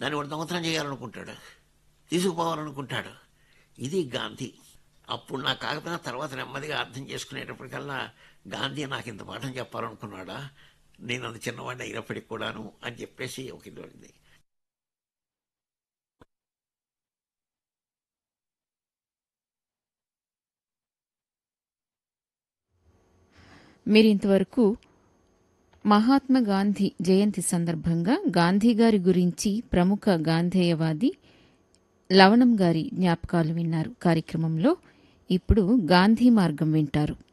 దాన్ని వాడు దొంగతనం చేయాలనుకుంటాడు తీసుకుపోవాలనుకుంటాడు ఇది గాంధీ అప్పుడు నాకు కాకపోయినా తర్వాత నెమ్మదిగా అర్థం చేసుకునేటప్పటికల్లా గాంధీ నాకు ఇంత పాఠం చెప్పాలనుకున్నాడా నేను అంత చిన్నవాడిని అయినప్పటికి కూడాను అని చెప్పేసి ఒక ఇది ఉంది మీరింతవరకు మహాత్మా గాంధీ జయంతి సందర్భంగా గాంధీ గారి గురించి ప్రముఖ గాంధేయవాది లవణం గారి జ్ఞాపకాలు విన్నారు కార్యక్రమంలో ఇప్పుడు గాంధీ మార్గం వింటారు